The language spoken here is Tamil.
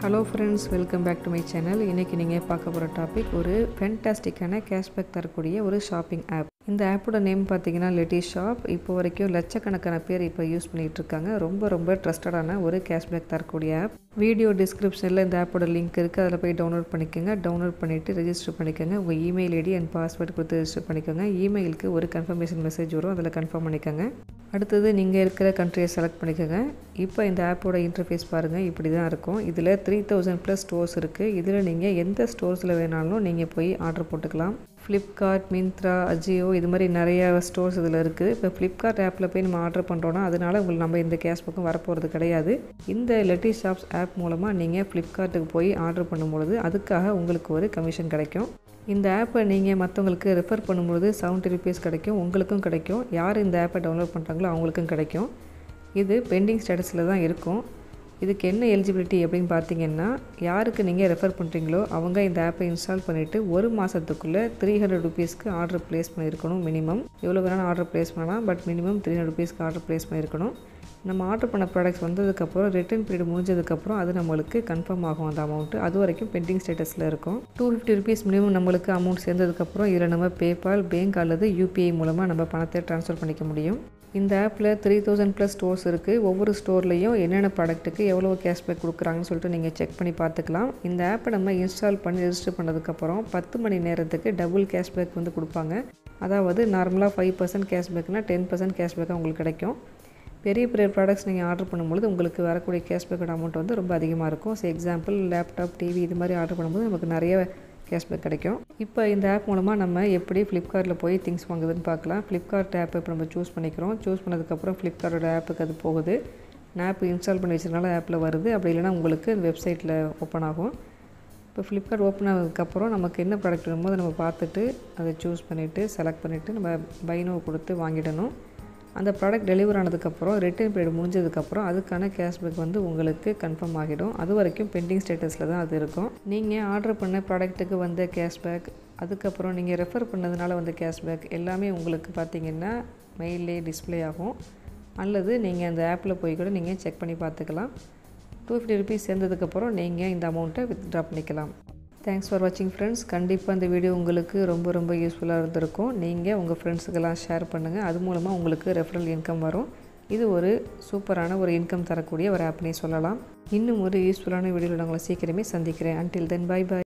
hello friends welcome back to my channel இன்றைக்கி நீங்கள் பார்க்க போகிற டாபிக் ஒரு ஃபென்டாஸ்டிக்கான கேஷ்பேக் தரக்கூடிய ஒரு ஷாப்பிங் ஆப் இந்த ஆப்போட நேம் பார்த்தீங்கன்னா லெட்டி ஷாப் இப்போ வரைக்கும் லட்சக்கணக்கான பேர் இப்போ யூஸ் பண்ணிகிட்டு இருக்காங்க ரொம்ப ரொம்ப ட்ரஸ்டடான ஒரு கேஷ்பேக் தரக்கூடிய ஆப் வீடியோ டிஸ்கிரிப்ஷனில் இந்த ஆப்போட லிங்க் இருக்குது அதில் போய் டவுன்லோட் பண்ணிக்கோங்க டவுன்லோட் பண்ணிவிட்டு ரெஜிஸ்டர் பண்ணிக்கோங்க உங்கள் இமெயில் ஐடி அண்ட் பாஸ்வேர்ட் கொடுத்து ரெஜிஸ்டர் பண்ணிக்கோங்க இமெயிலுக்கு ஒரு கன்ஃபர்மேஷன் மெசேஜ் வரும் அதில் கன்ஃபார்ம் பண்ணிக்கோங்க அடுத்தது நீங்கள் இருக்கிற கண்ட்ரியை செலக்ட் பண்ணிக்கோங்க இப்போ இந்த ஆப்போட இன்டர்ஃபேஸ் பாருங்கள் இப்படி தான் இருக்கும் இதில் த்ரீ தௌசண்ட் ப்ளஸ் ஸ்டோர்ஸ் இருக்குது இதில் நீங்கள் எந்த ஸ்டோர்ஸில் வேணாலும் நீங்கள் போய் ஆர்டர் போட்டுக்கலாம் ஃப்ளிப்கார்ட் மிந்த்ரா அஜியோ இது மாதிரி நிறைய ஸ்டோர்ஸ் இதில் இருக்குது இப்போ ஃப்ளிப்கார்ட் ஆப்பில் போய் நம்ம ஆர்டர் பண்ணுறோன்னா அதனால் உங்களுக்கு நம்ம இந்த கேஷ் பக்கம் வரப்போகிறது கிடையாது இந்த லெட்டி ஷாப்ஸ் ஆப் மூலமாக நீங்கள் ஃப்ளிப்கார்ட்டுக்கு போய் ஆர்டர் பண்ணும்பொழுது அதுக்காக உங்களுக்கு ஒரு கமிஷன் கிடைக்கும் இந்த ஆப்பை நீங்கள் மற்றவங்களுக்கு ரெஃபர் பண்ணும்பொழுது செவன்ட்டி ருபீஸ் கிடைக்கும் உங்களுக்கும் கிடைக்கும் யார் இந்த ஆப்பை டவுன்லோட் பண்ணுறாங்களோ அவங்களுக்கும் கிடைக்கும் இது பெண்டிங் ஸ்டேட்டஸில் தான் இருக்கும் இதுக்கு என்ன எலிஜிபிலிட்டி அப்படின்னு பார்த்தீங்கன்னா யாருக்கு நீங்கள் ரெஃபர் பண்ணுறீங்களோ அவங்க இந்த ஆப்பை இன்ஸ்டால் பண்ணிவிட்டு ஒரு மாதத்துக்குள்ளே த்ரீ ஹண்ட்ரட் ருபீஸ்க்கு ஆர்டர் ப்ளேஸ் பண்ணியிருக்கணும் மினிமம் எவ்வளோ வேணாலும் ஆர்டர் ப்ளேஸ் பண்ணலாம் பட் மினிமம் த்ரீ ஹண்ட்ரட் ருபீஸ்க்கு ஆர்டர் ப்ளேஸ் பண்ணியிருக்கணும் நம்ம ஆர்டர் பண்ண ப்ராடக்ட்ஸ் வந்ததுக்கப்புறம் ரிட்டர்ன் பீரியட் முடிஞ்சதுக்கப்புறம் அது நம்மளுக்கு கன்ஃபார்ம் ஆகும் அந்த அமௌண்ட்டு அது வரைக்கும் பெண்டிங் ஸ்டேட்டஸில் இருக்கும் டூ ஃபிஃப்டி ருபீஸ் மினிமம் நம்மளுக்கு அமௌண்ட் சேர்ந்ததுக்கப்புறம் இதில் நம்ம பேபால் பேங்க் அல்லது யூபிஐ மூலமாக நம்ம பணத்தை ட்ரான்ஸ்ஃபர் பண்ணிக்க முடியும் இந்த ஆப்பில் த்ரீ தௌசண்ட் ப்ளஸ் ஸ்டோர்ஸ் இருக்குது ஒவ்வொரு ஸ்டோர்லேயும் என்னென்ன ப்ராடக்ட்டுக்கு எவ்வளோ கேஷ்பேக் கொடுக்குறாங்கன்னு சொல்லிட்டு நீங்கள் செக் பண்ணி பார்த்துக்கலாம் இந்த ஆப்பை நம்ம இன்ஸ்டால் பண்ணி ரெஜிஸ்டர் பண்ணதுக்கப்புறம் பத்து மணி நேரத்துக்கு டபுள் கேஷ்பேக் வந்து கொடுப்பாங்க அதாவது நார்மலாக ஃபைவ் பர்சன்ட் கேஷ்பேக்னால் டென் பர்சன்ட் கேஷ்பேக்காக உங்களுக்கு கிடைக்கும் பெரிய பெரிய ப்ராடக்ட்ஸ் நீங்கள் ஆர்டர் பண்ணும்பொழுது உங்களுக்கு வரக்கூடிய கேஷ்பேக்கோட அமௌண்ட் வந்து ரொம்ப அதிகமாக இருக்கும் ஸோ எக்ஸாம்பிள் லேப்டாப் டிவி இது மாதிரி ஆர்டர் பண்ணும்போது நமக்கு நிறைய கேஷ்பேக் கிடைக்கும் இப்போ இந்த ஆப் மூலமாக நம்ம எப்படி ஃப்ளிப்கார்ட்டில் போய் திங்ஸ் வாங்குதுன்னு பார்க்கலாம் ஃப்ளிப்கார்ட் ஆப் இப்போ நம்ம சூஸ் பண்ணிக்கிறோம் சூஸ் பண்ணதுக்கப்புறம் ஃப்ளிப்கார்ட்டோட ஆப்புக்கு அது போகுது நான் ஆப் இன்ஸ்டால் பண்ணி வச்சதுனால ஆப்பில் வருது அப்படி இல்லைனா உங்களுக்கு வெப்சைட்டில் ஓப்பன் ஆகும் இப்போ ஃப்ளிப்கார்ட் ஓப்பன் ஆனதுக்கப்புறம் நமக்கு என்ன ப்ராடக்ட் வேணுமோ அதை நம்ம பார்த்துட்டு அதை சூஸ் பண்ணிவிட்டு செலக்ட் பண்ணிவிட்டு நம்ம பைனோ கொடுத்து வாங்கிடணும் அந்த ப்ராடக்ட் டெலிவர் ஆனதுக்கப்புறம் ரிட்டர்ன் பீரியட் முடிஞ்சதுக்கப்புறம் அதுக்கான கேஷ்பேக் வந்து உங்களுக்கு கன்ஃபார்ம் ஆகிடும் அது வரைக்கும் பெண்டிங் ஸ்டேட்டஸில் தான் அது இருக்கும் நீங்கள் ஆர்டர் பண்ண ப்ராடக்ட்டுக்கு வந்த கேஷ்பேக் அதுக்கப்புறம் நீங்கள் ரெஃபர் பண்ணதுனால வந்த கேஷ்பேக் எல்லாமே உங்களுக்கு பார்த்தீங்கன்னா மெயிலே டிஸ்பிளே ஆகும் அல்லது நீங்கள் அந்த ஆப்பில் போய் கூட நீங்கள் செக் பண்ணி பார்த்துக்கலாம் டூ ஃபிஃப்டி ருபீஸ் சேர்ந்ததுக்கப்புறம் நீங்கள் இந்த அமௌண்ட்டை வித்ட்ரா பண்ணிக்கலாம் தேங்க்ஸ் ஃபார் வாட்சிங் ஃப்ரெண்ட்ஸ் கண்டிப்பாக இந்த வீடியோ உங்களுக்கு ரொம்ப ரொம்ப யூஸ்ஃபுல்லாக இருந்திருக்கும் நீங்கள் உங்கள் ஃப்ரெண்ட்ஸுக்கெல்லாம் ஷேர் பண்ணுங்கள் அது மூலமாக உங்களுக்கு ரெஃபரல் இன்கம் வரும் இது ஒரு சூப்பரான ஒரு இன்கம் தரக்கூடிய ஒரு ஆப்னே சொல்லலாம் இன்னும் ஒரு யூஸ்ஃபுல்லான வீடியோவில் உங்களை சீக்கிரமே சந்திக்கிறேன் அன்டில் தென் பை பை